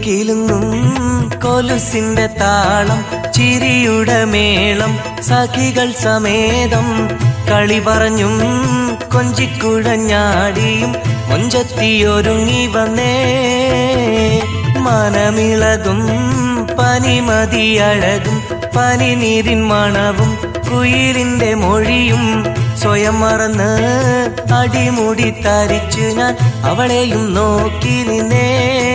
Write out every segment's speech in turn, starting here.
കീലുങ്ങും കൊലുസിന്റെ താളം ചിരിയുടെ മേളം സഖികൾ സമേതം കളി പറഞ്ഞും കൊഞ്ചിക്കുഴഞ്ഞാടിയും മൊഞ്ചത്തിയൊരുങ്ങി വന്നേ മനമിളകും പനിമതിയഴകും പനിനീരിൻ മണവും കുയിലിന്റെ മൊഴിയും സ്വയം മറന്ന് അടിമുടി തരിച്ചു ഞാൻ അവളെയും നോക്കി നിന്നേ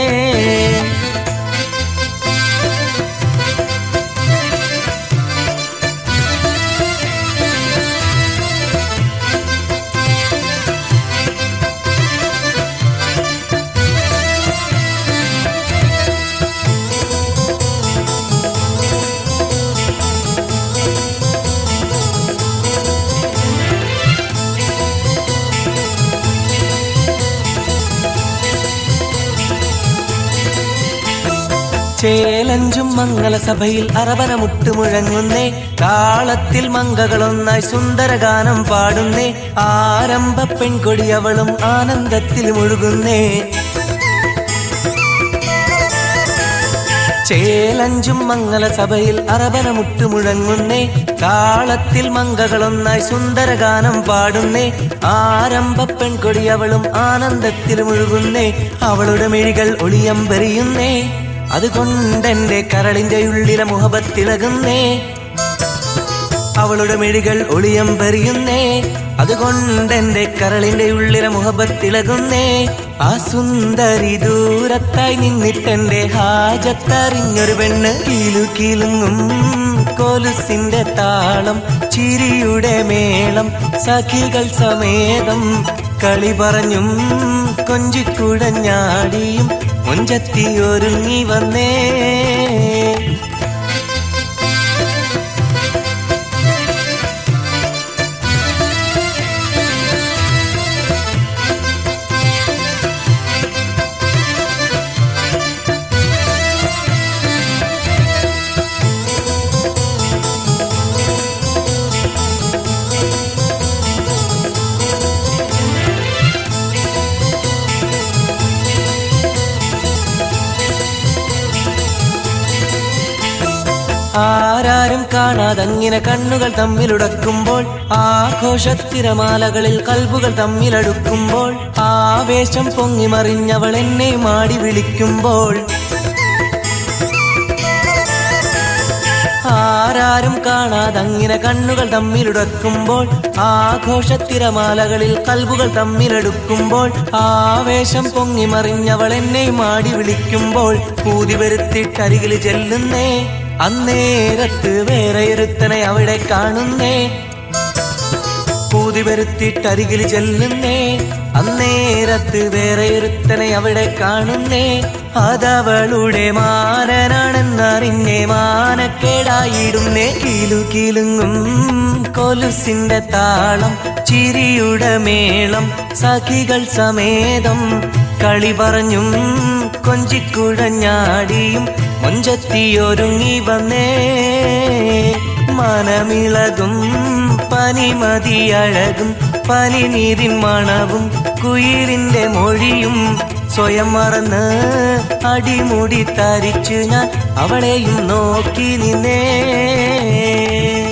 ചേലഞ്ചും മംഗലസഭയിൽ അറവന മുട്ടുമുഴങ്ങുന്നേ താളത്തിൽ മങ്കകളൊന്നായി സുന്ദരഗാനം പാടുന്നേ ആരംഭ പെൺകൊടി അവളും ആനന്ദത്തിൽ മുഴുകുന്നേ ചേലഞ്ചും മംഗലസഭയിൽ അറബന മുട്ടുമുഴങ്ങുന്നേ താളത്തിൽ മങ്കകളൊന്നായി സുന്ദരഗാനം പാടുന്നേ ആരംഭ പെൺകൊടി അവളും ആനന്ദത്തിൽ മുഴുകുന്നേ അവളുടെ മിഴികൾ ഒളിയമ്പെറിയുന്നേ അതുകൊണ്ടെന്റെ കരളിന്റെ ഉള്ളിലെ മുഹബത്തിളകുന്നേ അവളുടെ മിഴികൾ ഒളിയമ്പെറിയുന്നേ അതുകൊണ്ടെന്റെ കരളിന്റെ ഉള്ളിലെ മുഹബത്തിളകുന്നേ ആ സുന്ദരി ദൂരത്തായി നിന്നിട്ടെന്റെ ഹാജത്തറിഞ്ഞൊരു പെണ്ണ് കീലു കീലുങ്ങും കൊലുസിന്റെ താളം ചിരിയുടെ മേളം സഖികൾ സമേതം കളി പറഞ്ഞും കൊഞ്ചിക്കുഴഞ്ഞാടിയും മുഞ്ചത്തി ഒരുങ്ങി വന്നേ ആരാരും കാണാതങ്ങിനെ കണ്ണുകൾ തമ്മിലുടക്കുമ്പോൾ ആഘോഷത്തിരമാലകളിൽ കൽബുകൾ തമ്മിലടുക്കുമ്പോൾ ആവേശം പൊങ്ങി മറിഞ്ഞവൾ എന്നെ മാടി വിളിക്കുമ്പോൾ ആരാരും കാണാതങ്ങിനെ കണ്ണുകൾ തമ്മിലുടക്കുമ്പോൾ ആഘോഷത്തിരമാലകളിൽ കൽബുകൾ തമ്മിലെടുക്കുമ്പോൾ ആവേശം പൊങ്ങി മറിഞ്ഞവൾ എന്നെ മാടി വിളിക്കുമ്പോൾ പൂതി വരുത്തിട്ടരികിൽ ചെല്ലുന്നേ അന്നേരത്ത് വേറെ ഒരുത്തനെ അവിടെ കാണുന്നേ പൂതി വരുത്തിട്ടരികിൽ ചെല്ലുന്നേ അന്നേരത്ത് വേറെ ഒരുത്തനെ അവിടെ കാണുന്നേ അതവളുടെ മാനനാണെന്നറിഞ്ഞേ മാനക്കേടായിടുന്നേ കീലു കീലുങ്ങും കൊലുസിന്റെ താളം ചിരിയുടെ മേളം സഖികൾ സമേതം കളി പറഞ്ഞും കൊഞ്ചിക്കുഴഞ്ഞാടിയും മൊഞ്ചത്തിയൊരുങ്ങി വന്നേ മനമിളകും പനിമതിയഴകും പനിനീരിൻ മണവും കുയിലിന്റെ മൊഴിയും സ്വയം മറന്ന് അടിമുടി തരിച്ചു ഞാൻ അവളെയും നോക്കി നിന്നേ